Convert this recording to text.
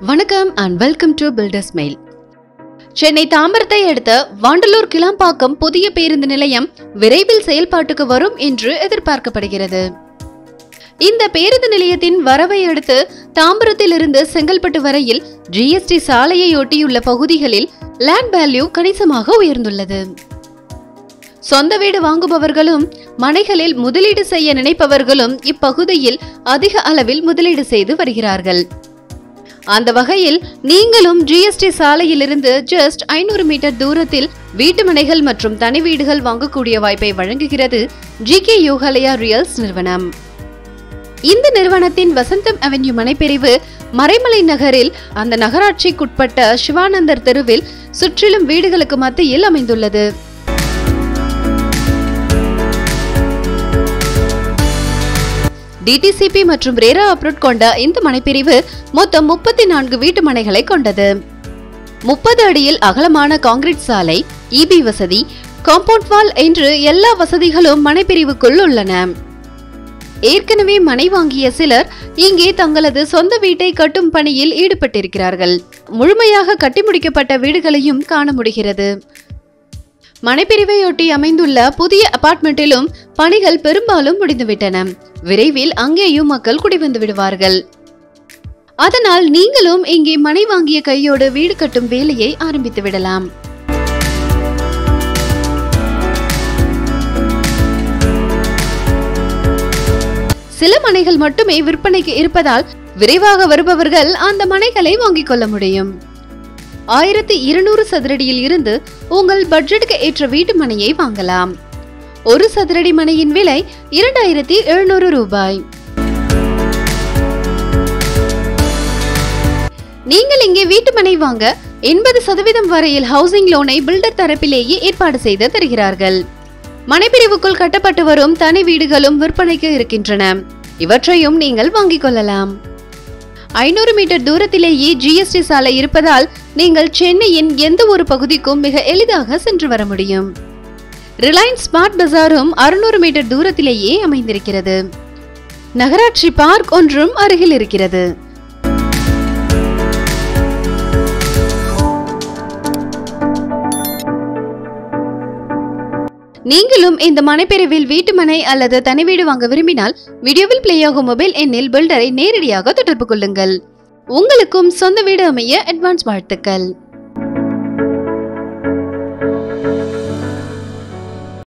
வணக்கம் and welcome to builders mail Chennai தாம்பரத்தை அடுத்த வாண்டலூர் கிளாம்பாக்கம் புதிய பேருந்து நிலையம் விரைவில் செயல்பாட்டுக்கு வரும் என்று எதிர்பார்க்கப்படுகிறது இந்த பேருந்து நிலையத்தின் வரவை அடுத்து தாம்பரத்திலிருந்து செங்கல்பட்டு வரையில் ஜிஎஸ்டி சாலையை ஒட்டியுள்ள பகுதிகளில் லேண்ட் வேல்யூ கணிசமாக உயர்ந்துள்ளது சொந்த வீடு வாங்குபவர்களும் மனைகளில் முதலீடு செய்ய நினைப்பவர்களும் இப்பகுதியில் அதிக அளவில் முதலீடு செய்து வருகிறார்கள் அந்த வகையில் நீங்களும் ஜிஎஸ்டி சாலையிலிருந்து ஜஸ்ட் ஐநூறு மீட்டர் தூரத்தில் வீட்டு மனைகள் மற்றும் தனி வீடுகள் வாங்கக்கூடிய வாய்ப்பை வழங்குகிறது ஜி கே யோகாலயா ரியல்ஸ் நிறுவனம் இந்த நிறுவனத்தின் வசந்தம் அவென்யூ மனைப்பிரிவு மறைமலை நகரில் அந்த நகராட்சிக்குட்பட்ட சிவானந்தர் தெருவில் சுற்றிலும் வீடுகளுக்கு மத்தியில் அமைந்துள்ளது டிடிசிபி மற்றும் ரேரா அப்ரூட் கொண்ட இந்த மனைப்பிரிவு மொத்தம் முப்பத்தி நான்கு வீட்டு மனைகளை கொண்டது முப்பது அடியில் அகலமான காங்கிரீட் சாலை இபி வசதி காம்பவுண்ட் வால் என்று எல்லா வசதிகளும் மனைப்பிரிவுக்குள் உள்ளன ஏற்கனவே மனை வாங்கிய சிலர் இங்கே தங்களது சொந்த வீட்டை கட்டும் பணியில் ஈடுபட்டிருக்கிறார்கள் முழுமையாக கட்டி முடிக்கப்பட்ட வீடுகளையும் காண முடிகிறது மனைப்பிரிவையொட்டி அமைந்துள்ள புதிய அபார்ட்மெண்டிலும் பணிகள் பெரும்பாலும் முடிந்துவிட்டன விரைவில் அங்கேயும் மக்கள் குடிவந்து விடுவார்கள் அதனால் நீங்களும் இங்கே மனை வாங்கிய கையோடு வீடு கட்டும் வேலையை ஆரம்பித்து விடலாம் சில மனைகள் மட்டுமே விற்பனைக்கு இருப்பதால் விரைவாக வருபவர்கள் அந்த மனைகளை வாங்கிக் கொள்ள முடியும் ஆயிரத்தி இருநூறு சதுரடியில் இருந்து உங்கள் பட்ஜெட்டுக்கு ஏற்ற வீட்டு மனையை வாங்கலாம் ஒரு சதுரடி மனையின் விலை இரண்டாயிரத்தி எழுநூறு ரூபாய் நீங்கள் இங்கே வீட்டு மனை வாங்க எண்பது சதவீதம் வரையில் ஹவுசிங் லோனை பில்டர் தரப்பிலேயே ஏற்பாடு செய்து தருகிறார்கள் மனைப்பிரிவுக்குள் கட்டப்பட்டு வரும் தனி வீடுகளும் விற்பனைக்கு இருக்கின்றன இவற்றையும் நீங்கள் வாங்கிக் கொள்ளலாம் ஐநூறு மீட்டர் தூரத்திலேயே ஜிஎஸ்டி சாலை இருப்பதால் நீங்கள் சென்னையின் எந்த ஒரு பகுதிக்கும் மிக எளிதாக சென்று வர முடியும் ரிலையன்ஸ் ஸ்மார்ட் பஜாரும் அறுநூறு மீட்டர் தூரத்திலேயே அமைந்திருக்கிறது நகராட்சி பார்க் ஒன்றும் அருகில் இருக்கிறது நீங்களும் இந்த மனைப்பிரிவில் வீட்டு மனை அல்லது தனி வீடு வாங்க விரும்பினால் வீடியோவில் பிளே ஆகும் மொபைல் எண்ணில் பில்டரை நேரடியாக தொடர்பு கொள்ளுங்கள் உங்களுக்கும் சொந்த வீடு அமைய அட்வான்ஸ் வாழ்த்துக்கள்